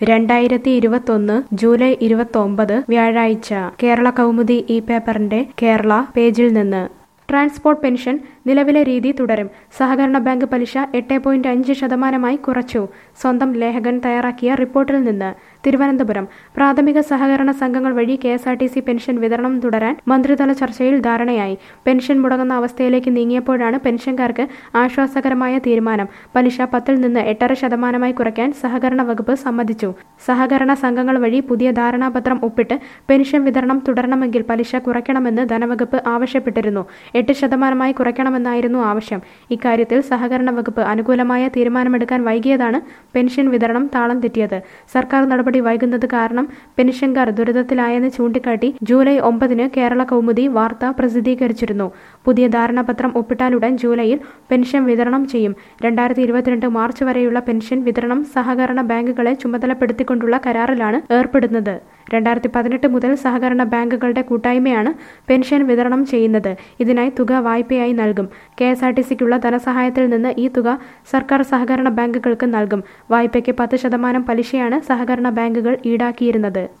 രണ്ടായിരത്തി ഇരുപത്തൊന്ന് ജൂലൈ ഇരുപത്തൊമ്പത് വ്യാഴാഴ്ച കേരള കൗമുദി ഈ പേപ്പറിന്റെ കേരള പേജിൽ നിന്ന് ട്രാൻസ്പോർട്ട് പെൻഷൻ നിലവിലെ രീതി തുടരും സഹകരണ ബാങ്ക് പലിശ എട്ട് പോയിന്റ് അഞ്ച് ശതമാനമായി കുറച്ചു സ്വന്തം ലേഖകൻ തയ്യാറാക്കിയ റിപ്പോർട്ടിൽ നിന്ന് തിരുവനന്തപുരം പ്രാഥമിക സഹകരണ സംഘങ്ങൾ വഴി K S R T C pension വിതരണം തുടരാൻ മന്ത്രിതല ചർച്ചയിൽ ധാരണയായി പെൻഷൻ മുടങ്ങുന്ന അവസ്ഥയിലേക്ക് നീങ്ങിയപ്പോഴാണ് പെൻഷൻകാർക്ക് ആശ്വാസകരമായ തീരുമാനം പലിശ പത്തിൽ നിന്ന് എട്ടര ശതമാനമായി കുറയ്ക്കാൻ സഹകരണ വകുപ്പ് സമ്മതിച്ചു സഹകരണ സംഘങ്ങൾ വഴി പുതിയ ധാരണാപത്രം ഒപ്പിട്ട് പെൻഷൻ വിതരണം തുടരണമെങ്കിൽ പലിശ കുറയ്ക്കണമെന്ന് ധനവകുപ്പ് ആവശ്യപ്പെട്ടിരുന്നു എട്ട് ശതമാനമായി കുറയ്ക്കണമെന്നായിരുന്നു ആവശ്യം ഇക്കാര്യത്തിൽ സഹകരണ വകുപ്പ് അനുകൂലമായ തീരുമാനമെടുക്കാൻ വൈകിയതാണ് പെൻഷൻ വിതരണം താളം തെറ്റിയത് സർക്കാർ നടപടി വൈകുന്നത് കാരണം പെൻഷൻകാർ ദുരിതത്തിലായെന്ന് ചൂണ്ടിക്കാട്ടി ജൂലൈ ഒമ്പതിന് കേരള കൗമുദി വാർത്ത പ്രസിദ്ധീകരിച്ചിരുന്നു പുതിയ ധാരണാപത്രം ഒപ്പിട്ടാലുടൻ ജൂലൈയിൽ പെൻഷൻ വിതരണം ചെയ്യും രണ്ടായിരത്തി ഇരുപത്തിരണ്ട് മാർച്ച് വരെയുള്ള പെൻഷൻ വിതരണം സഹകരണ ബാങ്കുകളെ ചുമതലപ്പെടുത്തിക്കൊണ്ടുള്ള കരാറിലാണ് ഏർപ്പെടുന്നത് രണ്ടായിരത്തി പതിനെട്ട് മുതൽ സഹകരണ ബാങ്കുകളുടെ കൂട്ടായ്മയാണ് പെൻഷൻ വിതരണം ചെയ്യുന്നത് ഇതിനായി തുക വായ്പയായി നൽകും കെ എസ് ആർ ടി സിക്കുള്ള ധനസഹായത്തിൽ നിന്ന് ഈ തുക സർക്കാർ സഹകരണ ബാങ്കുകൾക്ക് നൽകും വായ്പയ്ക്ക് പത്ത് ശതമാനം പലിശയാണ് സഹകരണ ബാങ്കുകൾ ഈടാക്കിയിരുന്നത്